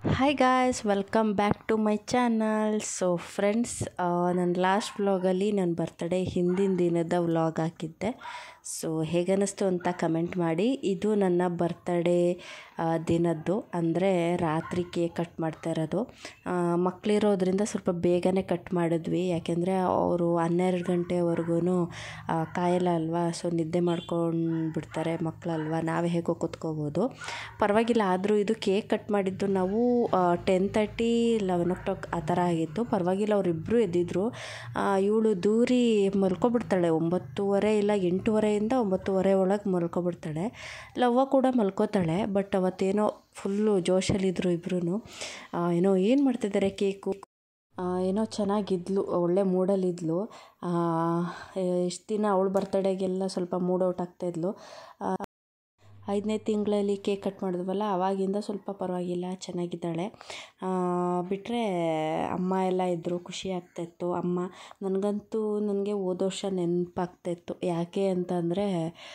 hi guys welcome back to my channel so friends ನನ್ನ last ವ್ಲಾಗಲ್ಲಿ ನನ್ನ birthday ಹಿಂದಿನ ದಿನದ ವ್ಲಾಗ್ ಹಾಕಿದ್ದೆ ಸೊ ಹೇಗನ್ನಿಸ್ತು ಅಂತ ಕಮೆಂಟ್ ಮಾಡಿ ಇದು ನನ್ನ ಬರ್ತಡೇ ದಿನದ್ದು ಅಂದರೆ ರಾತ್ರಿ ಕೇಕ್ ಕಟ್ ಮಾಡ್ತಾ ಇರೋದು ಮಕ್ಕಳಿರೋದ್ರಿಂದ ಸ್ವಲ್ಪ ಬೇಗನೆ ಕಟ್ ಮಾಡಿದ್ವಿ ಯಾಕೆಂದರೆ ಅವರು ಹನ್ನೆರಡು ಗಂಟೆವರೆಗೂ ಕಾಯಲ್ಲ ಅಲ್ವಾ ಸೊ ನಿದ್ದೆ ಮಾಡ್ಕೊಂಡು ಬಿಡ್ತಾರೆ ಮಕ್ಕಳಲ್ವಾ ನಾವೇ ಹೇಗೋ ಕೂತ್ಕೋಬೋದು ಪರವಾಗಿಲ್ಲ ಆದರೂ ಇದು ಕೇಕ್ ಕಟ್ ಮಾಡಿದ್ದು ನಾವು ten thirty eleven o'clock ಆ ಥರ ಆಗಿತ್ತು ಪರವಾಗಿಲ್ಲ ಅವರಿಬ್ಬರು ಎದ್ದಿದ್ರು ಇವಳು ದೂರಿ ಮಲ್ಕೊಬಿಡ್ತಾಳೆ ಒಂಬತ್ತುವರೆ ಇಲ್ಲ ಎಂಟೂವರೆಯಿಂದ ಒಂಬತ್ತುವರೆ ಒಳಗೆ ಮಲ್ಕೊಬಿಡ್ತಾಳೆ ಲವ್ವ ಕೂಡ ಮಲ್ಕೋತಾಳೆ ಬಟ್ ಅವತ್ತೇನೋ ಫುಲ್ಲು ಜೋಶಲ್ಲಿದ್ದರು ಇಬ್ಬರೂ ಏನೋ ಏನು ಮಾಡ್ತಿದ್ದಾರೆ ಕೇಕು ಏನೋ ಚೆನ್ನಾಗಿದ್ಲು ಒಳ್ಳೆ ಮೂಡಲ್ಲಿದ್ಲು ಇಷ್ಟು ದಿನ ಅವಳ ಬರ್ತಡೇಗೆಲ್ಲ ಸ್ವಲ್ಪ ಮೂಡ್ ಔಟ್ ಆಗ್ತಾಯಿದ್ಲು ಐದನೇ ತಿಂಗಳಲ್ಲಿ ಕೇಕ್ ಕಟ್ ಮಾಡಿದ್ವಲ್ಲ ಆವಾಗಿಂದ ಸ್ವಲ್ಪ ಪರವಾಗಿಲ್ಲ ಚೆನ್ನಾಗಿದ್ದಾಳೆ ಬಿಟ್ಟರೆ ಅಮ್ಮ ಎಲ್ಲ ಇದ್ದರು ಖುಷಿ ಆಗ್ತಾಯಿತ್ತು ಅಮ್ಮ ನನಗಂತೂ ನನಗೆ ಹೋದ ವರ್ಷ ನೆನಪಾಗ್ತಾಯಿತ್ತು ಯಾಕೆ ಅಂತಂದರೆ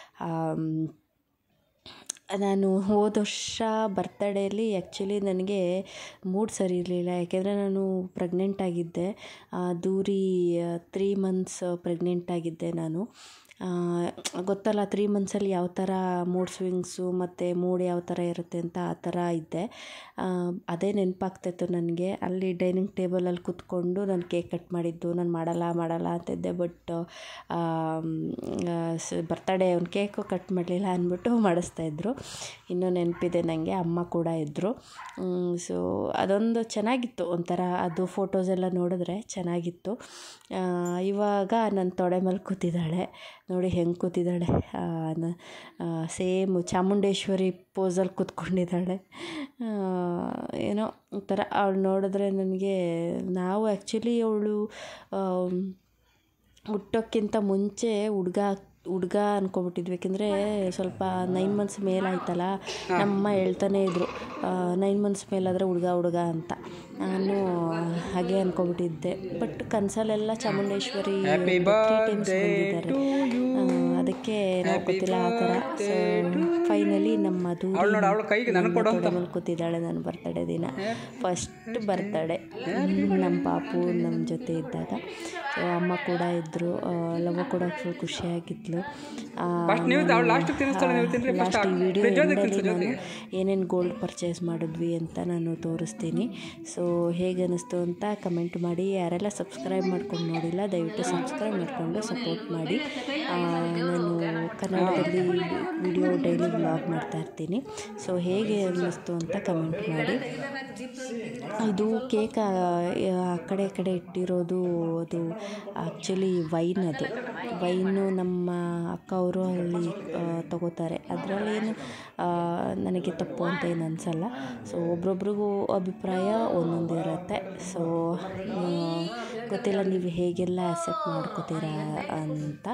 ನಾನು ಹೋದ ವರ್ಷ ಬರ್ತಡೇಲಿ ಆ್ಯಕ್ಚುಲಿ ನನಗೆ ಮೂಡ್ ಸರಿ ಇರಲಿಲ್ಲ ಯಾಕೆಂದರೆ ನಾನು ಪ್ರೆಗ್ನೆಂಟ್ ಆಗಿದ್ದೆ ದೂರಿ ತ್ರೀ ಮಂತ್ಸ್ ಪ್ರೆಗ್ನೆಂಟ್ ಆಗಿದ್ದೆ ನಾನು ಗೊತ್ತಲ್ಲ ತ್ರೀ ಮಂತ್ಸಲ್ಲಿ ಯಾವ ಥರ ಮೂಡ್ ಸ್ವಿಂಗ್ಸು ಮತ್ತು ಮೂಡ್ ಯಾವ ಥರ ಇರುತ್ತೆ ಅಂತ ಆ ಥರ ಇದ್ದೆ ಅದೇ ನೆನಪಾಗ್ತಾಯಿತ್ತು ನನಗೆ ಅಲ್ಲಿ ಡೈನಿಂಗ್ ಟೇಬಲಲ್ಲಿ ಕೂತ್ಕೊಂಡು ನಾನು ಕೇಕ್ ಕಟ್ ಮಾಡಿದ್ದು ನಾನು ಮಾಡಲ್ಲ ಮಾಡಲ್ಲ ಅಂತಿದ್ದೆ ಬಟ್ ಬರ್ತಡೇ ಅವ್ನು ಕೇಕು ಕಟ್ ಮಾಡಲಿಲ್ಲ ಅಂದ್ಬಿಟ್ಟು ಮಾಡಿಸ್ತಾಯಿದ್ರು ಇನ್ನೂ ನೆನಪಿದೆ ನನಗೆ ಅಮ್ಮ ಕೂಡ ಇದ್ದರು ಸೊ ಅದೊಂದು ಚೆನ್ನಾಗಿತ್ತು ಒಂಥರ ಅದು ಫೋಟೋಸ್ ಎಲ್ಲ ನೋಡಿದ್ರೆ ಚೆನ್ನಾಗಿತ್ತು ಇವಾಗ ನನ್ನ ತೊಡೆ ಮೇಲೆ ಕೂತಿದ್ದಾಳೆ ನೋಡಿ ಹೆಂಗೆ ಕೂತಿದ್ದಾಳೆ ಸೇಮ್ ಚಾಮುಂಡೇಶ್ವರಿ ಪೋಸಲ್ಲಿ ಕೂತ್ಕೊಂಡಿದ್ದಾಳೆ ಏನೋ ಒಂಥರ ಅವಳು ನೋಡಿದ್ರೆ ನನಗೆ ನಾವು ಆ್ಯಕ್ಚುಲಿ ಅವಳು ಹುಟ್ಟೋಕ್ಕಿಂತ ಮುಂಚೆ ಹುಡ್ಗ ಹುಡ್ಗ ಅನ್ಕೊಬಿಟ್ಟಿದ್ವಿ ಯಾಕೆಂದರೆ ಸ್ವಲ್ಪ ನೈನ್ ಮಂತ್ಸ್ ಮೇಲಾಯ್ತಲ್ಲ ನಮ್ಮಮ್ಮ ಹೇಳ್ತಾನೆ ಇದ್ದರು ನೈನ್ ಮಂತ್ಸ್ ಮೇಲಾದರೆ ಹುಡ್ಗ ಹುಡ್ಗ ಅಂತ ನಾನು ಹಾಗೆ ಅನ್ಕೊಬಿಟ್ಟಿದ್ದೆ ಬಟ್ ಕನಸಲ್ಲೆಲ್ಲ ಚಾಮುಂಡೇಶ್ವರಿ ತ್ರೀ ಟೈಮ್ಸ್ ಬಂದಿದ್ದಾರೆ ಅದಕ್ಕೆ ನಾವು ಗೊತ್ತಿಲ್ಲ ಆ ಥರ ಸೊ ಫೈನಲಿ ನಮ್ಮ ದೂರ ಕೂತಿದ್ದಾಳೆ ನನ್ನ ಬರ್ತಡೇ ದಿನ ಫಸ್ಟ್ ಬರ್ತಡೇ ನಮ್ಮ ಪಾಪು ನಮ್ಮ ಜೊತೆ ಇದ್ದಾಗ ಸೊ ಅಮ್ಮ ಕೂಡ ಇದ್ದರು ಲವ ಕೂಡ ಫುಲ್ ಖುಷಿಯಾಗಿದ್ಲು ಲಾಸ್ಟ್ ಈ ವಿಡಿಯೋ ನಾನು ಏನೇನು ಗೋಲ್ಡ್ ಪರ್ಚೇಸ್ ಮಾಡಿದ್ವಿ ಅಂತ ನಾನು ತೋರಿಸ್ತೀನಿ ಸೊ ಹೇಗೆ ಅನ್ನಿಸ್ತು ಅಂತ ಕಮೆಂಟ್ ಮಾಡಿ ಯಾರೆಲ್ಲ ಸಬ್ಸ್ಕ್ರೈಬ್ ಮಾಡ್ಕೊಂಡು ನೋಡಿಲ್ಲ ದಯವಿಟ್ಟು ಸಬ್ಸ್ಕ್ರೈಬ್ ಮಾಡಿಕೊಂಡು ಸಪೋರ್ಟ್ ಮಾಡಿ ನಾನು ಕನ್ನಡದಲ್ಲಿ ವಿಡಿಯೋ ಡೈಲಿ ವ್ಲಾಗ್ ಮಾಡ್ತಾ ಇರ್ತೀನಿ ಸೊ ಹೇಗೆ ಅನ್ನಿಸ್ತು ಅಂತ ಕಮೆಂಟ್ ಮಾಡಿ ಇದು ಕೇಕ್ ಆ ಕಡೆ ಈ ಕಡೆ ಇಟ್ಟಿರೋದು ಅದು ಆ್ಯಕ್ಚುಲಿ ವೈನ್ ಅದು ವೈನು ನಮ್ಮ ಅಕ್ಕ ಅವರು ಅಲ್ಲಿ ತಗೋತಾರೆ ಅದರಲ್ಲೇನು ನನಗೆ ತಪ್ಪು ಅಂತ ಏನು ಅನಿಸಲ್ಲ ಸೊ ಒಬ್ರೊಬ್ರಿಗೂ ಅಭಿಪ್ರಾಯ ಒಂದೊಂದು ಇರುತ್ತೆ ಸೊ ಗೊತ್ತಿಲ್ಲ ನೀವು ಹೇಗೆಲ್ಲ ಆ್ಯಕ್ಸೆಪ್ಟ್ ಮಾಡ್ಕೋತೀರಾ ಅಂತ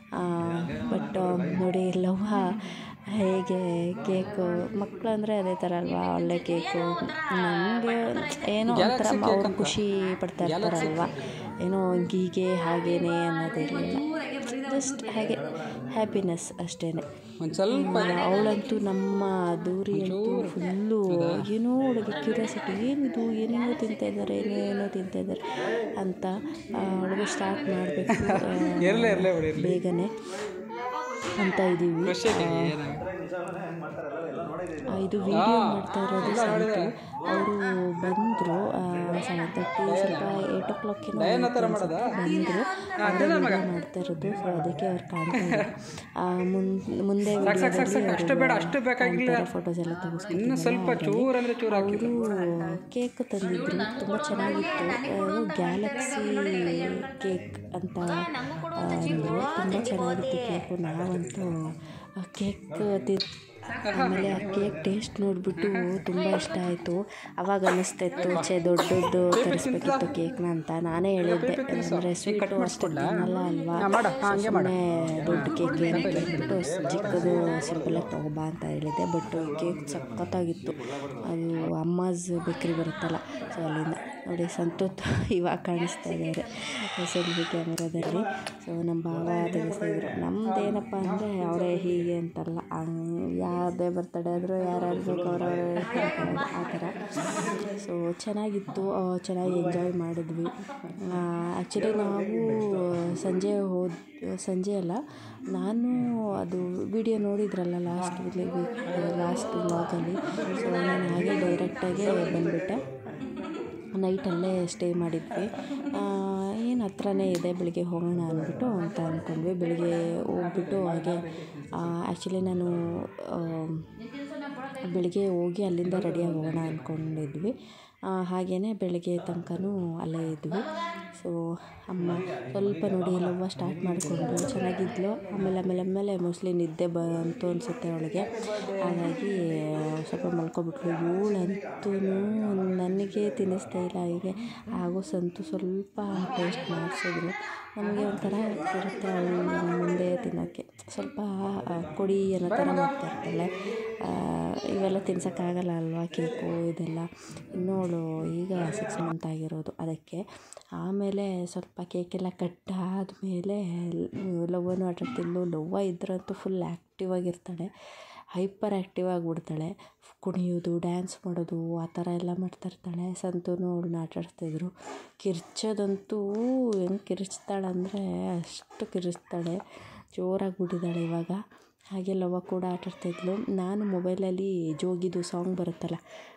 ಬಟ್ ನೋಡಿ ಲವ್ವ ಹೇಗೆ ಕೇಕು ಮಕ್ಕಳು ಅಂದರೆ ಅದೇ ಥರ ಅಲ್ವಾ ಒಳ್ಳೆ ಕೇಕು ನನಗೆ ಏನೋ ಒಂಥರ ಅವ್ರು ಖುಷಿ ಪಡ್ತಾ ಇರ್ತಾರಲ್ವ ಏನೋ ಹೀಗೆ ಹಾಗೇನೆ ಅನ್ನೋದಿರಲಿಲ್ಲ ಜಸ್ಟ್ ಹಾಗೆ ಹ್ಯಾಪಿನೆಸ್ ಅಷ್ಟೇ ಅವಳಂತೂ ನಮ್ಮ ದೂರಿ ಅಂತೂ ಫುಲ್ಲು ಏನೋ ಅವಳಿಗೆ ಕ್ಯೂರಿಯಾಸಿಟಿ ಏನಿದು ಏನೇನೋ ತಿಂತಾ ಇದ್ದಾರೆ ಏನೇನೋ ತಿಂತಾ ಇದ್ದಾರೆ ಅಂತ ಅವಳಿಗೆ ಸ್ಟಾರ್ಟ್ ಮಾಡಬೇಕು ಬೇಗನೆ ಅಂತ ಇದ್ದೀವಿ ಇದು ವಿಡಿಯೋ ಮಾಡ್ತಾ ಇರೋದು ಸಾಯಿತು ಅವರು ಬಂದರು ಸೆವೆನ್ ತರ್ಟಿ ಸ್ವಲ್ಪ ಏಯ್ಟ್ ಓ ಕ್ಲಾಕ್ ಬಂದರು ಮಾಡ್ತಾ ಇರೋದು ಸೊ ಅದಕ್ಕೆ ಅವ್ರು ಕಾಣ್ತಾ ಮುಂದೆ ಫೋಟೋಸ್ ಎಲ್ಲ ತೆಗೆಸ್ಕೊಂಡು ಅವರು ಕೇಕ್ ತಂದಿದ್ರು ತುಂಬ ಚೆನ್ನಾಗಿತ್ತು ಗ್ಯಾಲಕ್ಸಿ ಕೇಕ್ ಅಂತ ಅಂದರು ತುಂಬ ಚೆನ್ನಾಗಿತ್ತು ಕೇಕು ನಾವಂತೂ ಕೇಕ್ ತಿ ಆಮೇಲೆ ಆ ಕೇಕ್ ಟೇಸ್ಟ್ ನೋಡಿಬಿಟ್ಟು ತುಂಬ ಇಷ್ಟ ಆಯಿತು ಅವಾಗ ಅನ್ನಿಸ್ತಾ ಇತ್ತು ಛೇ ದೊಡ್ಡ ದೊಡ್ಡದು ತರಿಸ್ಬೇಕಿತ್ತು ಕೇಕ್ನ ಅಂತ ನಾನೇ ಹೇಳಿದ್ದೆ ಅಂದರೆ ಸ್ವೀಟು ಅಷ್ಟು ತಿನ್ನಲ್ಲ ಅಲ್ವಾ ಸುಮ್ಮನೆ ದೊಡ್ಡ ಕೇಕ್ ಏನಕ್ಕೆ ಅಂದ್ಬಿಟ್ಟು ಚಿಕ್ಕದು ಸಿಂಪಲಾಗಿ ತೊಗೊಬಾ ಅಂತ ಹೇಳಿದ್ದೆ ಬಟ್ ಕೇಕ್ ಸಖತ್ತಾಗಿತ್ತು ಅದು ಅಮ್ಮಾಸ್ ಬೇಕ್ರಿ ಬರುತ್ತಲ್ಲ ಸೊ ಅಲ್ಲಿಂದ ನೋಡಿ ಸಂತೋಷ್ ಇವಾಗ ಕಾಣಿಸ್ತಾ ಇದ್ದಾರೆ ಸೆಲ್ಫಿ ಕ್ಯಾಮೆರಾದಲ್ಲಿ ಸೊ ನಮ್ಮ ಭಾವ ತೆಗೆಸ್ತಿದ್ರು ನಮ್ದು ಏನಪ್ಪ ಅಂದರೆ ಅವರೇ ಹೀಗೆ ಅಂತಲ್ಲ ಯಾವುದೇ ಬರ್ತಡೇ ಆದರೂ ಯಾರ್ಯಾರು ಬೇಕು ಅವರವರೇ ಆ ಥರ ಸೊ ಚೆನ್ನಾಗಿತ್ತು ಆ, ಚೆನ್ನಾಗಿ ಎಂಜಾಯ್ ಮಾಡಿದ್ವಿ ಆ್ಯಕ್ಚುಲಿ ನಾವು ಸಂಜೆ ಹೋದ ಸಂಜೆ ಅಲ್ಲ ನಾನು ಅದು ವಿಡಿಯೋ ನೋಡಿದ್ರಲ್ಲ ಲಾಸ್ಟ್ ಲಾಸ್ಟ್ ವ್ಲಾಗಲ್ಲಿ ಸೊ ನಾನು ಹಾಗೆ ಡೈರೆಕ್ಟಾಗೆ ಬಂದುಬಿಟ್ಟೆ ನೈಟಲ್ಲೇ ಸ್ಟೇ ಮಾಡಿದ್ವಿ ಏನು ಹತ್ರನೇ ಇದೆ ಬೆಳಿಗ್ಗೆ ಹೋಗೋಣ ಅಂದ್ಬಿಟ್ಟು ಅಂತ ಅಂದ್ಕೊಂಡ್ವಿ ಬೆಳಿಗ್ಗೆ ಹೋಗ್ಬಿಟ್ಟು ಹಾಗೆ ಆ್ಯಕ್ಚುಲಿ ನಾನು ಬೆಳಿಗ್ಗೆ ಹೋಗಿ ಅಲ್ಲಿಂದ ರೆಡಿಯಾಗಿ ಹೋಗೋಣ ಅಂದ್ಕೊಂಡಿದ್ವಿ ಹಾಗೆಯೇ ಬೆಳಗ್ಗೆ ತನಕನೂ ಅಲ್ಲೇ ಇದ್ವಿ ಸೊ ಅಮ್ಮ ಸ್ವಲ್ಪ ನೋಡಿ ಎಲ್ಲವ್ವ ಸ್ಟಾರ್ಟ್ ಮಾಡಿಕೊಂಡು ಚೆನ್ನಾಗಿದ್ಲು ಆಮೇಲೆ ಆಮೇಲೆ ಆಮೇಲೆ ಮೋಸ್ಟ್ಲಿ ನಿದ್ದೆ ಬಂತು ಅನಿಸುತ್ತೆ ಅವಳಿಗೆ ಹಾಗಾಗಿ ಸ್ವಲ್ಪ ಮಲ್ಕೊಬಿಟ್ಲು ಇವಳಂತೂ ನನಗೆ ತಿನ್ನಿಸ್ತಾ ಇಲ್ಲ ಹೀಗೆ ಆಗೋ ಸಂತು ಸ್ವಲ್ಪ ಟೇಸ್ಟ್ ಮಾಡಿಸಿದ್ರು ನಮಗೆ ಒಂಥರ ಇರುತ್ತೆ ಅವಳು ಮುಂದೆ ತಿನ್ನೋಕ್ಕೆ ಸ್ವಲ್ಪ ಕೊಡಿ ಅನ್ನೋ ಥರ ಮಾಡ್ತಾ ಇರ್ತಾಳೆ ಇವೆಲ್ಲ ತಿನ್ಸೋಕ್ಕಾಗಲ್ಲ ಅಲ್ವಾ ಕೇಕು ಇದೆಲ್ಲ ಇನ್ನೂ ಅವಳು ಈಗ ಸಿಕ್ಸ್ ಮಂತ್ ಆಗಿರೋದು ಅದಕ್ಕೆ ಆಮೇಲೆ ಸ್ವಲ್ಪ ಕೇಕೆಲ್ಲ ಕಟ್ ಆದಮೇಲೆ ಲವ್ವನು ಆಟಾಡ್ತಿದ್ಲು ಲವ್ವ ಇದ್ರಂತೂ ಫುಲ್ ಆ್ಯಕ್ಟಿವ್ ಆಗಿರ್ತಾಳೆ ಹೈಪರ್ ಆ್ಯಕ್ಟಿವ್ ಆಗಿಬಿಡ್ತಾಳೆ ಕುಣಿಯೋದು ಡ್ಯಾನ್ಸ್ ಮಾಡೋದು ಆ ಥರ ಎಲ್ಲ ಮಾಡ್ತಾಯಿರ್ತಾಳೆ ಸಂತೂನು ಅವಳನ್ನ ಆಟಾಡಿಸ್ತಿದ್ರು ಕಿರ್ಚೋದಂತೂ ಹೆಂಗೆ ಕಿರ್ಚ್ತಾಳೆ ಅಂದರೆ ಅಷ್ಟು ಕಿರ್ಚ್ತಾಳೆ ಜೋರಾಗಿ ಬಿಟ್ಟಿದ್ದಾಳೆ ಇವಾಗ ಹಾಗೆ ಲವ್ವ ಕೂಡ ಆಟಾಡ್ತಿದ್ಲು ನಾನು ಮೊಬೈಲಲ್ಲಿ ಜೋಗಿದು ಸಾಂಗ್ ಬರುತ್ತಲ್ಲ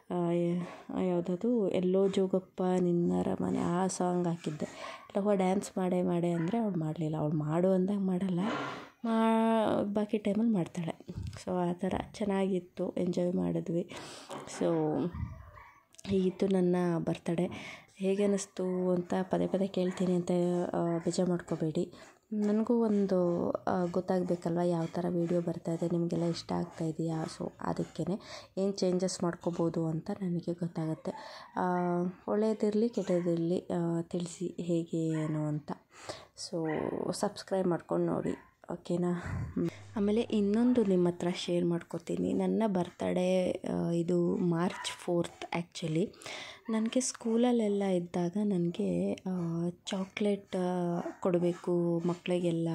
ಯಾವುದದು ಎಲ್ಲೋ ಜೋಗಪ್ಪ ನಿನ್ನರ ಮನೆ ಆ ಸಾಂಗ್ ಹಾಕಿದ್ದೆ ಲವ್ವ ಡ್ಯಾನ್ಸ್ ಮಾಡೇ ಮಾಡೇ ಅಂದರೆ ಅವಳು ಮಾಡಲಿಲ್ಲ ಅವಳು ಮಾಡು ಅಂದಾಗ ಮಾಡಲ್ಲ ಮಾ ಬಾಕಿ ಟೈಮಲ್ಲಿ ಮಾಡ್ತಾಳೆ ಸೊ ಆ ಥರ ಚೆನ್ನಾಗಿತ್ತು ಎಂಜಾಯ್ ಮಾಡಿದ್ವಿ ಸೊ ಹೀಗಿತ್ತು ನನ್ನ ಬರ್ತಡೇ ಹೇಗೆ ಅನ್ನಿಸ್ತು ಅಂತ ಪದೇ ಪದೇ ಕೇಳ್ತೀನಿ ಅಂತ ಬೇಜಾರು ಮಾಡ್ಕೋಬೇಡಿ ನನಗೂ ಒಂದು ಗೊತ್ತಾಗಬೇಕಲ್ವ ಯಾವ ಥರ ವೀಡಿಯೋ ಬರ್ತಾಯಿದೆ ನಿಮಗೆಲ್ಲ ಇಷ್ಟ ಆಗ್ತಾ ಇದೆಯಾ ಸೊ ಅದಕ್ಕೇ ಏನು ಚೇಂಜಸ್ ಮಾಡ್ಕೋಬೋದು ಅಂತ ನನಗೆ ಗೊತ್ತಾಗುತ್ತೆ ಒಳ್ಳೆಯದಿರಲಿ ಕೆಟ್ಟದಿರಲಿ ತಿಳಿಸಿ ಹೇಗೆ ಏನು ಅಂತ ಸೊ ಸಬ್ಸ್ಕ್ರೈಬ್ ಮಾಡ್ಕೊಂಡು ನೋಡಿ ಓಕೆನಾ ಆಮೇಲೆ ಇನ್ನೊಂದು ನಿಮ್ಮ ಹತ್ರ ಶೇರ್ ಮಾಡ್ಕೋತೀನಿ ನನ್ನ ಬರ್ತಡೇ ಇದು ಮಾರ್ಚ್ ಫೋರ್ತ್ ಆ್ಯಕ್ಚುಲಿ ನನಗೆ ಸ್ಕೂಲಲ್ಲೆಲ್ಲ ಇದ್ದಾಗ ನನಗೆ ಚಾಕ್ಲೇಟ್ ಕೊಡಬೇಕು ಮಕ್ಕಳಿಗೆಲ್ಲ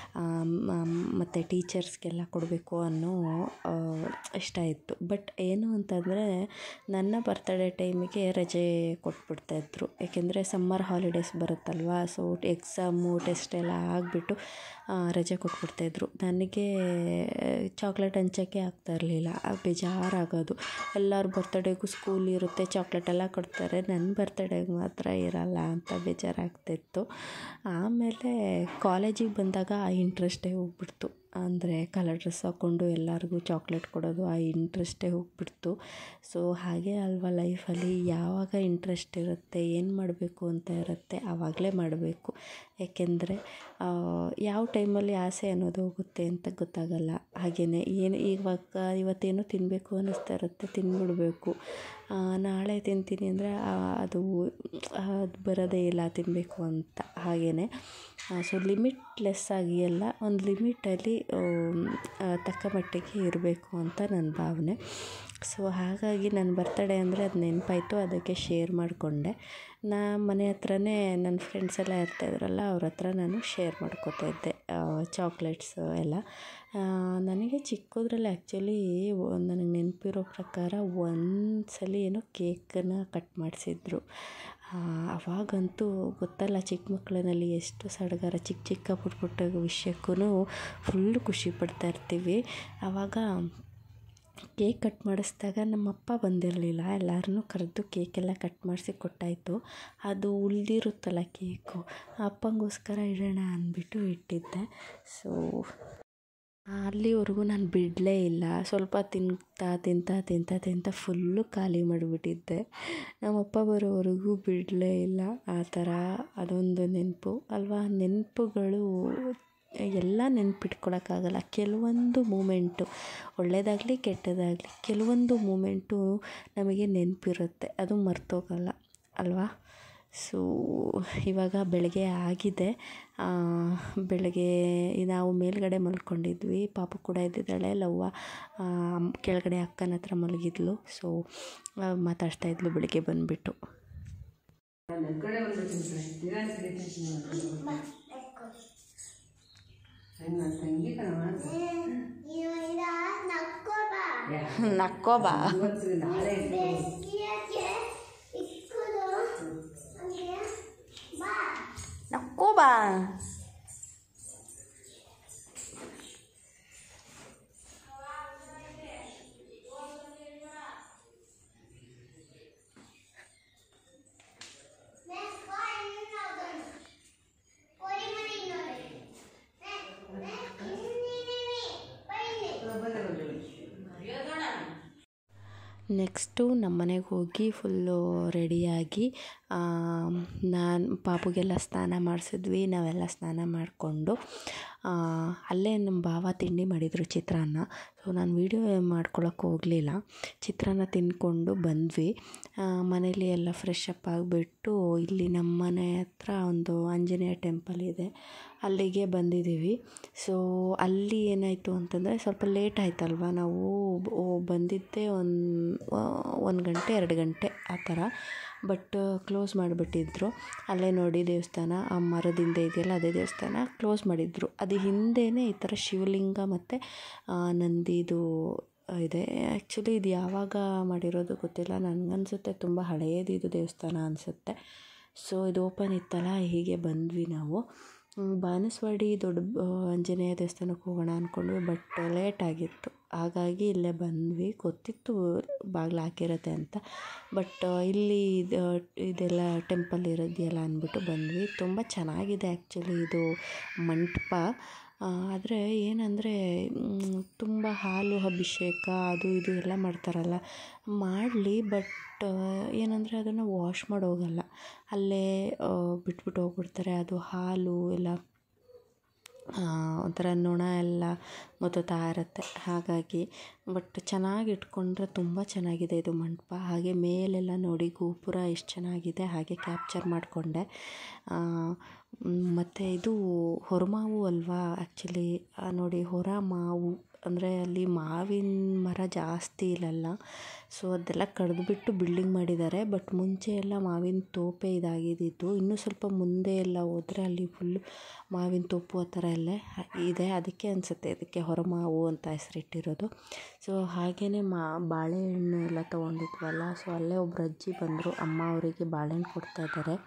ಮತ್ತು ಟೀಚರ್ಸ್ಗೆಲ್ಲ ಕೊಡಬೇಕು ಅನ್ನೋ ಇಷ್ಟ ಇತ್ತು ಬಟ್ ಏನು ಅಂತಂದರೆ ನನ್ನ ಬರ್ತಡೇ ಟೈಮಿಗೆ ರಜೆ ಕೊಟ್ಬಿಡ್ತಾಯಿದ್ರು ಏಕೆಂದರೆ ಸಮ್ಮರ್ ಹಾಲಿಡೇಸ್ ಬರುತ್ತಲ್ವ ಸೊ ಎಕ್ಸಾಮು ಟೆಸ್ಟ್ ಎಲ್ಲ ಆಗಿಬಿಟ್ಟು ರಜೆ ಕೊಟ್ಬಿಡ್ತಾಯಿದ್ರು ನನಗೆ ಚಾಕ್ಲೇಟ್ ಹಂಚೋಕ್ಕೆ ಆಗ್ತಾ ಇರಲಿಲ್ಲ ಬೇಜಾರಾಗೋದು ಎಲ್ಲರ ಬರ್ತಡೇಗೂ ಸ್ಕೂಲ್ ಇರುತ್ತೆ ಚಾಕ್ಲೇಟ್ ಎಲ್ಲ ಕೊಡ್ತಾರೆ ನನ್ನ ಬರ್ತಡೇಗೆ ಮಾತ್ರ ಇರಲ್ಲ ಅಂತ ಬೇಜಾರಾಗ್ತಿತ್ತು ಆಮೇಲೆ ಕಾಲೇಜಿಗೆ ಬಂದಾಗ ಆ ಇಂಟ್ರೆಸ್ಟೇ ಹೋಗ್ಬಿಡ್ತು ಅಂದರೆ ಕಲರ್ ಡ್ರೆಸ್ ಹಾಕ್ಕೊಂಡು ಎಲ್ಲರಿಗೂ ಚಾಕ್ಲೇಟ್ ಕೊಡೋದು ಆ ಇಂಟ್ರೆಸ್ಟೇ ಹೋಗ್ಬಿಡ್ತು ಸೊ ಹಾಗೆ ಅಲ್ವಾ ಲೈಫಲ್ಲಿ ಯಾವಾಗ ಇಂಟ್ರೆಸ್ಟ್ ಇರುತ್ತೆ ಏನು ಮಾಡಬೇಕು ಅಂತ ಇರುತ್ತೆ ಆವಾಗಲೇ ಮಾಡಬೇಕು ಏಕೆಂದರೆ ಯಾವ ಟೈಮಲ್ಲಿ ಆಸೆ ಅನ್ನೋದು ಹೋಗುತ್ತೆ ಅಂತ ಗೊತ್ತಾಗಲ್ಲ ಹಾಗೆಯೇ ಏನು ಇವಾಗ ಇವತ್ತೇನೋ ತಿನ್ನಬೇಕು ಅನ್ನಿಸ್ತಾ ಇರುತ್ತೆ ತಿಂದ್ಬಿಡ್ಬೇಕು ನಾಳೆ ತಿಂತೀನಿ ಅಂದರೆ ಅದು ಅದು ಬರೋದೇ ಇಲ್ಲ ತಿನ್ನಬೇಕು ಅಂತ ಹಾಗೆಯೇ ಸೊ ಲಿಮಿಟ್ಲೆಸ್ ಆಗಿ ಎಲ್ಲ ಒಂದು ಲಿಮಿಟಲ್ಲಿ ತಕ್ಕ ಮಟ್ಟಿಗೆ ಇರಬೇಕು ಅಂತ ನನ್ನ ಭಾವನೆ ಸೊ ಹಾಗಾಗಿ ನನ್ನ ಬರ್ತಡೇ ಅಂದರೆ ಅದು ನೆನಪಾಯಿತು ಅದಕ್ಕೆ ಶೇರ್ ಮಾಡಿಕೊಂಡೆ ನಾ ಮನೆ ಹತ್ರನೇ ನನ್ನ ಫ್ರೆಂಡ್ಸ್ ಎಲ್ಲ ಇರ್ತಾಯಿದ್ರಲ್ಲ ಅವ್ರ ಹತ್ರ ನಾನು ಶೇರ್ ಮಾಡ್ಕೋತಾ ಇದ್ದೆ ಚಾಕ್ಲೇಟ್ಸ್ ಎಲ್ಲ ನನಗೆ ಚಿಕ್ಕದ್ರಲ್ಲಿ ಆ್ಯಕ್ಚುಲಿ ನನಗೆ ನೆನಪಿರೋ ಪ್ರಕಾರ ಒಂದು ಸಲ ಏನೋ ಕೇಕನ್ನು ಕಟ್ ಮಾಡಿಸಿದ್ರು ಅವಾಗಂತೂ ಗೊತ್ತಲ್ಲ ಚಿಕ್ಕ ಮಕ್ಕಳಿನಲ್ಲಿ ಎಷ್ಟು ಸಡಗರ ಚಿಕ್ಕ ಚಿಕ್ಕ ಪುಟ್ಟ ಪುಟ್ಟ ವಿಷಯಕ್ಕೂ ಫುಲ್ಲು ಖುಷಿ ಪಡ್ತಾ ಇರ್ತೀವಿ ಆವಾಗ ಕೇಕ್ ಕಟ್ ಮಾಡಿಸಿದಾಗ ನಮ್ಮಪ್ಪ ಬಂದಿರಲಿಲ್ಲ ಎಲ್ಲರನ್ನೂ ಕರೆದು ಕೇಕೆಲ್ಲ ಕಟ್ ಮಾಡಿಸಿ ಕೊಟ್ಟಾಯಿತು ಅದು ಉಳಿದಿರುತ್ತಲ್ಲ ಕೇಕು ಅಪ್ಪಂಗೋಸ್ಕರ ಇಡೋಣ ಅಂದ್ಬಿಟ್ಟು ಇಟ್ಟಿದ್ದೆ ಸೊ ಅಲ್ಲಿವರೆಗೂ ನಾನು ಬಿಡಲೇ ಇಲ್ಲ ಸ್ವಲ್ಪ ತಿಂತಾ ತಿಂತಾ ತಿಂತಾ ತಿಂತಾ ಫುಲ್ಲು ಖಾಲಿ ಮಾಡಿಬಿಟ್ಟಿದ್ದೆ ನಮ್ಮಪ್ಪ ಬರೋವರೆಗೂ ಬಿಡಲೇ ಇಲ್ಲ ಆ ಥರ ಅದೊಂದು ನೆನಪು ಅಲ್ವಾ ನೆನಪುಗಳು ಎಲ್ಲ ನೆನಪಿಟ್ಕೊಳಕ್ಕಾಗಲ್ಲ ಕೆಲವೊಂದು ಮೂಮೆಂಟು ಒಳ್ಳೆಯದಾಗಲಿ ಕೆಟ್ಟದಾಗಲಿ ಕೆಲವೊಂದು ಮೂಮೆಂಟು ನಮಗೆ ನೆನಪಿರುತ್ತೆ ಅದು ಮರ್ತೋಗಲ್ಲ ಅಲ್ವಾ ಸೊ ಇವಾಗ ಬೆಳಗ್ಗೆ ಆಗಿದೆ ಬೆಳಗ್ಗೆ ನಾವು ಮೇಲ್ಗಡೆ ಮಲ್ಕೊಂಡಿದ್ವಿ ಪಾಪು ಕೂಡ ಇದ್ದಿದ್ದಾಳೆ ಲವ್ವ ಕೆಳಗಡೆ ಅಕ್ಕನ ಹತ್ರ ಮಲಗಿದ್ಲು ಸೊ ಮಾತಾಡ್ತಾ ಇದ್ಲು ಬೆಳಗ್ಗೆ ಬಂದುಬಿಟ್ಟು ನಕ್ಕೋಬಾ ನೆಕ್ಸ್ಟು ನಮ್ಮ ಮನೆಗೆ ಹೋಗಿ ಫುಲ್ಲು ರೆಡಿಯಾಗಿ ನಾನು ಪಾಪುಗೆಲ್ಲ ಸ್ನಾನ ಮಾಡಿಸಿದ್ವಿ ನಾವೆಲ್ಲ ಸ್ನಾನ ಮಾಡಿಕೊಂಡು ಅಲ್ಲೇ ನಮ್ಮ ಭಾವ ತಿಂಡಿ ಮಾಡಿದರು ಚಿತ್ರಾನ್ನ ಸೊ ನಾನು ವೀಡಿಯೋ ಮಾಡ್ಕೊಳಕ್ಕೆ ಹೋಗಲಿಲ್ಲ ಚಿತ್ರಾನ್ನ ತಿಂದ್ಕೊಂಡು ಬಂದ್ವಿ ಮನೇಲಿ ಎಲ್ಲ ಫ್ರೆಶ್ ಅಪ್ ಆಗಿಬಿಟ್ಟು ಇಲ್ಲಿ ನಮ್ಮ ಮನೆ ಹತ್ರ ಒಂದು ಆಂಜನೇಯ ಟೆಂಪಲ್ ಇದೆ ಅಲ್ಲಿಗೆ ಬಂದಿದ್ದೀವಿ ಸೊ ಅಲ್ಲಿ ಏನಾಯಿತು ಅಂತಂದರೆ ಸ್ವಲ್ಪ ಲೇಟ್ ಆಯ್ತಲ್ವ ನಾವು ಬಂದಿದ್ದೇ ಒಂದು ಒಂದು ಗಂಟೆ ಎರಡು ಗಂಟೆ ಆ ಥರ ಬಟ್ ಕ್ಲೋಸ್ ಮಾಡಿಬಿಟ್ಟಿದ್ರು ಅಲ್ಲೇ ನೋಡಿ ದೇವಸ್ಥಾನ ಆ ಮರದ ಹಿಂದೆ ಇದೆಯಲ್ಲ ಅದೇ ದೇವಸ್ಥಾನ ಕ್ಲೋಸ್ ಮಾಡಿದ್ರು ಅದು ಹಿಂದೆಯೇ ಈ ಥರ ಶಿವಲಿಂಗ ಮತ್ತು ನಂದಿದು ಇದೆ ಆ್ಯಕ್ಚುಲಿ ಇದು ಯಾವಾಗ ಮಾಡಿರೋದು ಗೊತ್ತಿಲ್ಲ ನನಗನ್ಸುತ್ತೆ ತುಂಬ ಹಳೆಯದು ಇದು ದೇವಸ್ಥಾನ ಅನಿಸುತ್ತೆ ಸೊ ಇದು ಓಪನ್ ಇತ್ತಲ್ಲ ಹೀಗೆ ಬಂದ್ವಿ ನಾವು ಬಾನಸವಾಡಿ ದೊಡ್ಡ ಆಂಜನೇಯ ದೇವಸ್ಥಾನಕ್ಕೆ ಹೋಗೋಣ ಅಂದ್ಕೊಂಡ್ವಿ ಬಟ್ ಲೇಟ್ ಆಗಿತ್ತು ಹಾಗಾಗಿ ಇಲ್ಲೇ ಬಂದ್ವಿ ಗೊತ್ತಿತ್ತು ಬಾಗಿಲು ಹಾಕಿರುತ್ತೆ ಅಂತ ಬಟ್ ಇಲ್ಲಿ ಇದು ಇದೆಲ್ಲ ಟೆಂಪಲ್ ಇರೋದೆಯಲ್ಲ ಅಂದ್ಬಿಟ್ಟು ಬಂದ್ವಿ ತುಂಬ ಚೆನ್ನಾಗಿದೆ ಆ್ಯಕ್ಚುಲಿ ಇದು ಮಂಟಪ ಆದರೆ ಏನಂದರೆ ತುಂಬ ಹಾಲು ಅಭಿಷೇಕ ಅದು ಇದು ಎಲ್ಲ ಮಾಡ್ತಾರಲ್ಲ ಮಾಡಲಿ ಬಟ್ ಏನಂದರೆ ಅದನ್ನು ವಾಶ್ ಮಾಡಿ ಹೋಗಲ್ಲ ಅಲ್ಲೇ ಬಿಟ್ಬಿಟ್ಟು ಹೋಗ್ಬಿಡ್ತಾರೆ ಅದು ಹಾಲು ಎಲ್ಲ ಒಂಥರ ನೊಣ ಎಲ್ಲ ಮೊತ್ತುತ್ತಾ ಇರುತ್ತೆ ಹಾಗಾಗಿ ಬಟ್ ಚೆನ್ನಾಗಿ ಇಟ್ಕೊಂಡ್ರೆ ತುಂಬ ಚೆನ್ನಾಗಿದೆ ಇದು ಮಂಟಪ ಹಾಗೆ ಮೇಲೆಲ್ಲ ನೋಡಿ ಗೋಪುರ ಎಷ್ಟು ಚೆನ್ನಾಗಿದೆ ಹಾಗೆ ಕ್ಯಾಪ್ಚರ್ ಮಾಡಿಕೊಂಡೆ ಮತ್ತು ಇದು ಹೊರಮಾವು ಅಲ್ವಾ ಆ್ಯಕ್ಚುಲಿ ನೋಡಿ ಹೊರ ಮಾವು ಅಂದರೆ ಅಲ್ಲಿ ಮಾವಿನ ಮರ ಜಾಸ್ತಿ ಇಲ್ಲಲ್ಲ ಸೊ ಅದೆಲ್ಲ ಕಡಿದ್ಬಿಟ್ಟು ಬಿಲ್ಡಿಂಗ್ ಮಾಡಿದ್ದಾರೆ ಬಟ್ ಮುಂಚೆ ಎಲ್ಲ ಮಾವಿನ ತೋಪೇ ಇದಾಗಿದ್ದಿದ್ದು ಇನ್ನೂ ಸ್ವಲ್ಪ ಮುಂದೆ ಎಲ್ಲ ಹೋದರೆ ಅಲ್ಲಿ ಫುಲ್ಲು ಮಾವಿನ ತೋಪು ಆ ಥರ ಎಲ್ಲ ಇದೆ ಅದಕ್ಕೆ ಅನಿಸುತ್ತೆ ಇದಕ್ಕೆ ಹೊರಮಾವು ಅಂತ ಹೆಸರಿಟ್ಟಿರೋದು ಸೊ ಹಾಗೆಯೇ ಮಾ ಬಾಳೆಹಣ್ಣು ಎಲ್ಲ ತೊಗೊಂಡಿದ್ವಲ್ಲ ಸೊ ಅಲ್ಲೇ ಒಬ್ರು ಅಜ್ಜಿ ಬಂದರು ಅಮ್ಮ ಅವರಿಗೆ ಬಾಳೆಹಣ್ಣು ಕೊಡ್ತಾಯಿದ್ದಾರೆ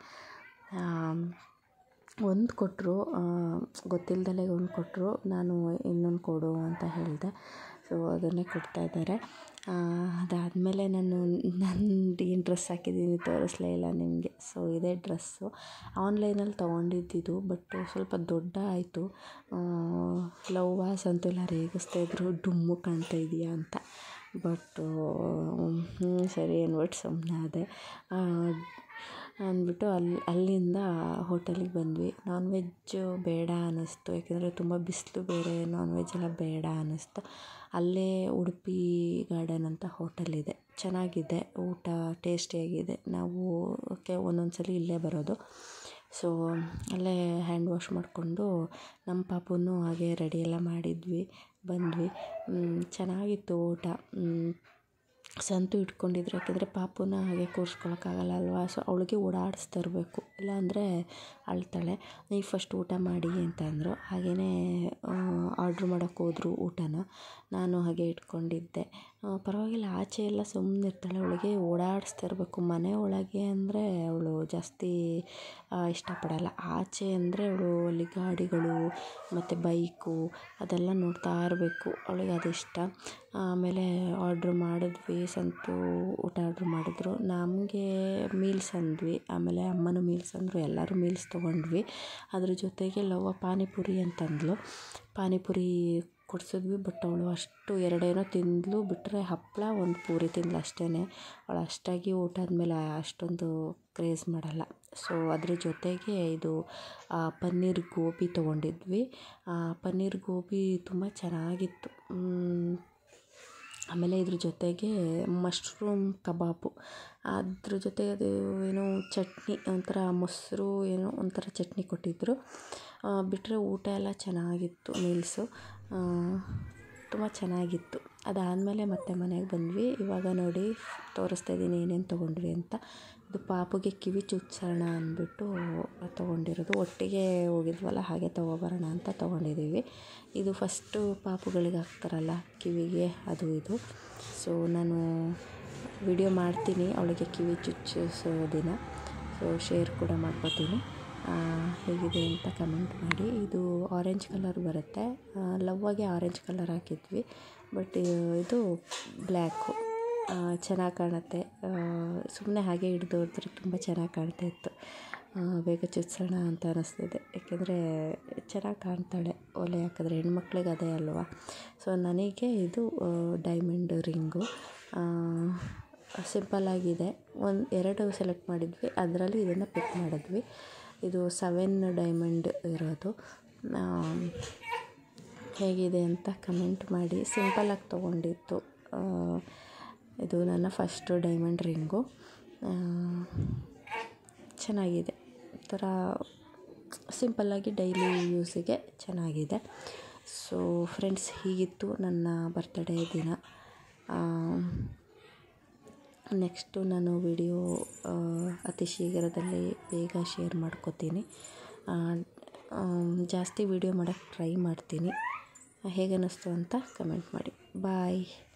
ಒಂದು ಕೊಟ್ಟರು ಗೊತ್ತಿಲ್ದಲೇ ಒಂದು ಕೊಟ್ಟರು ನಾನು ಇನ್ನೊಂದು ಕೊಡು ಅಂತ ಹೇಳಿದೆ ಸೊ ಅದನ್ನೇ ಕೊಡ್ತಾಯಿದ್ದಾರೆ ಅದಾದಮೇಲೆ ನಾನು ನಂದು ಏನು ಡ್ರೆಸ್ ಹಾಕಿದ್ದೀನಿ ತೋರಿಸ್ಲೇ ಇಲ್ಲ ನಿಮಗೆ ಸೊ ಇದೇ ಡ್ರೆಸ್ಸು ಆನ್ಲೈನಲ್ಲಿ ತೊಗೊಂಡಿದ್ದಿದ್ದು ಬಟ್ ಸ್ವಲ್ಪ ದೊಡ್ಡ ಆಯಿತು ಲವ್ ವಾಸ್ ಅಂತೆಲ್ಲ ರೇಗಿಸ್ತಾಯಿದ್ರು ಡುಮ್ಮು ಕಾಣ್ತಾ ಇದೆಯಾ ಅಂತ ಬಟ್ಟು ಹ್ಞೂ ಸರಿ ಅಂದ್ಬಿಟ್ಟು ಸುಮ್ಮನೆ ಆದೆ ಅಂದ್ಬಿಟ್ಟು ಅಲ್ಲಿ ಅಲ್ಲಿಂದ ಹೋಟೆಲಿಗೆ ಬಂದ್ವಿ ನಾನ್ ವೆಜ್ಜು ಬೇಡ ಅನ್ನಿಸ್ತು ಯಾಕೆಂದರೆ ತುಂಬ ಬಿಸಿಲು ಬೇರೆ ನಾನ್ ವೆಜ್ ಎಲ್ಲ ಬೇಡ ಅನ್ನಿಸ್ತು ಅಲ್ಲೇ ಉಡುಪಿ ಗಾರ್ಡನ್ ಅಂತ ಹೋಟೆಲ್ ಇದೆ ಚೆನ್ನಾಗಿದೆ ಊಟ ಟೇಸ್ಟಿಯಾಗಿದೆ ನಾವು ಓಕೆ ಒಂದೊಂದು ಸಲ ಇಲ್ಲೇ ಬರೋದು ಸೊ ಅಲ್ಲೇ ಹ್ಯಾಂಡ್ ವಾಶ್ ಮಾಡಿಕೊಂಡು ನಮ್ಮ ಪಾಪುನೂ ಹಾಗೆ ರೆಡಿ ಎಲ್ಲ ಮಾಡಿದ್ವಿ ಬಂದ್ವಿ ಚೆನ್ನಾಗಿತ್ತು ಊಟ ಸಂತು ಇಟ್ಕೊಂಡಿದ್ರು ಯಾಕೆಂದರೆ ಪಾಪುನ ಹಾಗೆ ಕೂರಿಸ್ಕೊಳಕ್ಕಾಗಲ್ಲ ಅಲ್ವಾ ಸೊ ಅವಳಿಗೆ ಓಡಾಡಿಸ್ತಾ ಇರಬೇಕು ಇಲ್ಲಾಂದರೆ ಅಳ್ತಾಳೆ ನೀವು ಫಸ್ಟ್ ಊಟ ಮಾಡಿ ಅಂತ ಅಂದರು ಹಾಗೆಯೇ ಆರ್ಡ್ರ್ ಮಾಡೋಕ್ಕೆ ಹೋದ್ರು ಊಟನ ನಾನು ಹಾಗೆ ಇಟ್ಕೊಂಡಿದ್ದೆ ಪರವಾಗಿಲ್ಲ ಆಚೆ ಎಲ್ಲ ಸುಮ್ಮನೆ ಇರ್ತಾಳೆ ಅವಳಿಗೆ ಓಡಾಡಿಸ್ತಾ ಇರಬೇಕು ಮನೆ ಒಳಗೆ ಅಂದರೆ ಅವಳು ಜಾಸ್ತಿ ಇಷ್ಟಪಡಲ್ಲ ಆಚೆ ಅಂದರೆ ಅವಳು ಅಲ್ಲಿ ಗಾಡಿಗಳು ಮತ್ತು ಬೈಕು ಅದೆಲ್ಲ ನೋಡ್ತಾ ಇರಬೇಕು ಅವಳಿಗೆ ಅದು ಇಷ್ಟ ಆಮೇಲೆ ಆರ್ಡ್ರ್ ಮಾಡಿದ್ವಿ ಸಂತು ಊಟ ಆರ್ಡ್ರ್ ಮಾಡಿದ್ರು ನಮಗೆ ಮೀಲ್ಸ್ ಅಂದ್ವಿ ಆಮೇಲೆ ಅಮ್ಮನೂ ಮೀಲ್ಸ್ ಅಂದರು ಎಲ್ಲರೂ ಮೀಲ್ಸ್ ತೊಗೊಂಡ್ವಿ ಅದ್ರ ಜೊತೆಗೆ ಲವ್ವ ಪಾನಿಪುರಿ ಅಂತಂದಳು ಪಾನಿಪುರಿ ಕೊಡಿಸಿದ್ವಿ ಬಟ್ ಅವಳು ಅಷ್ಟು ಎರಡೇನೋ ತಿಂದಳು ಬಿಟ್ಟರೆ ಹಪ್ಪಳ ಒಂದು ಪೂರಿ ತಿಂದಳು ಅಷ್ಟೇ ಅವಳು ಅಷ್ಟಾಗಿ ಊಟ ಆದಮೇಲೆ ಅಷ್ಟೊಂದು ಕ್ರೇಜ್ ಮಾಡಲ್ಲ ಸೊ ಅದ್ರ ಜೊತೆಗೆ ಇದು ಪನ್ನೀರ್ ಗೋಬಿ ತೊಗೊಂಡಿದ್ವಿ ಪನ್ನೀರ್ ಗೋಬಿ ತುಂಬ ಚೆನ್ನಾಗಿತ್ತು ಆಮೇಲೆ ಇದ್ರ ಜೊತೆಗೆ ಮಶ್ರೂಮ್ ಕಬಾಬು ಅದ್ರ ಜೊತೆ ಅದು ಏನೋ ಚಟ್ನಿ ಒಂಥರ ಮೊಸರು ಏನೋ ಒಂಥರ ಚಟ್ನಿ ಕೊಟ್ಟಿದ್ದರು ಬಿಟ್ಟರೆ ಊಟ ಎಲ್ಲ ಚೆನ್ನಾಗಿತ್ತು ಮೀಲ್ಸು ತುಂಬ ಚೆನ್ನಾಗಿತ್ತು ಅದಾದಮೇಲೆ ಮತ್ತೆ ಮನೆಗೆ ಬಂದ್ವಿ ಇವಾಗ ನೋಡಿ ತೋರಿಸ್ತಾ ಇದ್ದೀನಿ ಏನೇನು ತೊಗೊಂಡ್ವಿ ಅಂತ ಇದು ಪಾಪುಗೆ ಕಿವಿ ಚುಚ್ಸೋಣ ಅಂದ್ಬಿಟ್ಟು ತೊಗೊಂಡಿರೋದು ಒಟ್ಟಿಗೆ ಹೋಗಿದ್ವಲ್ಲ ಹಾಗೆ ತೊಗೊಬರೋಣ ಅಂತ ತೊಗೊಂಡಿದ್ದೀವಿ ಇದು ಫಸ್ಟು ಪಾಪುಗಳಿಗೆ ಹಾಕ್ತಾರಲ್ಲ ಕಿವಿಗೆ ಅದು ಇದು ಸೊ ನಾನು ವಿಡಿಯೋ ಮಾಡ್ತೀನಿ ಅವಳಿಗೆ ಕಿವಿ ಚುಚ್ಚಿಸೋ ದಿನ ಸೊ ಶೇರ್ ಕೂಡ ಮಾಡ್ಕೊತೀನಿ ಹೇಗಿದೆ ಅಂತ ಕಮೆಂಟ್ ಮಾಡಿ ಇದು ಆರೆಂಜ್ ಕಲರ್ ಬರುತ್ತೆ ಲವ್ವಾಗೆ ಆರೆಂಜ್ ಕಲರ್ ಹಾಕಿದ್ವಿ ಬಟ್ ಇದು ಬ್ಲ್ಯಾಕು ಚೆನ್ನಾಗಿ ಕಾಣುತ್ತೆ ಸುಮ್ಮನೆ ಹಾಗೆ ಹಿಡ್ದು ಹೋದ್ರೆ ತುಂಬ ಚೆನ್ನಾಗಿ ಕಾಣ್ತಾ ಇತ್ತು ಬೇಗ ಚುಚ್ಸೋಣ ಅಂತ ಅನ್ನಿಸ್ತಿದೆ ಏಕೆಂದರೆ ಚೆನ್ನಾಗಿ ಕಾಣ್ತಾಳೆ ಒಲೆ ಹಾಕಿದ್ರೆ ಹೆಣ್ಮಕ್ಳಿಗೆ ಅದೇ ಅಲ್ವಾ ಸೊ ನನಗೆ ಇದು ಡೈಮಂಡ್ ರಿಂಗು ಸಿಂಪಲ್ಲಾಗಿದೆ ಒಂದು ಎರಡು ಸೆಲೆಕ್ಟ್ ಮಾಡಿದ್ವಿ ಅದರಲ್ಲಿ ಇದನ್ನು ಪಿಕ್ ಮಾಡಿದ್ವಿ ಇದು ಸೆವೆನ್ ಡೈಮಂಡ್ ಇರೋದು ಹೇಗಿದೆ ಅಂತ ಕಮೆಂಟ್ ಮಾಡಿ ಸಿಂಪಲ್ಲಾಗಿ ತೊಗೊಂಡಿತ್ತು ಇದು ನನ್ನ ಫಸ್ಟು ಡೈಮಂಡ್ ರಿಂಗು ಚೆನ್ನಾಗಿದೆ ಥರ ಸಿಂಪಲ್ಲಾಗಿ ಡೈಲಿ ಯೂಸಿಗೆ ಚೆನ್ನಾಗಿದೆ ಸೊ ಫ್ರೆಂಡ್ಸ್ ಹೀಗಿತ್ತು ನನ್ನ ಬರ್ತ್ಡೇ ದಿನ ನೆಕ್ಸ್ಟು ನಾನು ವಿಡಿಯೋ ಅತಿ ಶೀಘ್ರದಲ್ಲಿ ಬೇಗ ಶೇರ್ ಮಾಡ್ಕೋತೀನಿ ಜಾಸ್ತಿ ವಿಡಿಯೋ ಮಾಡೋಕ್ಕೆ ಟ್ರೈ ಮಾಡ್ತೀನಿ ಹೇಗೆ ಅನ್ನಿಸ್ತು ಅಂತ ಕಮೆಂಟ್ ಮಾಡಿ ಬಾಯ್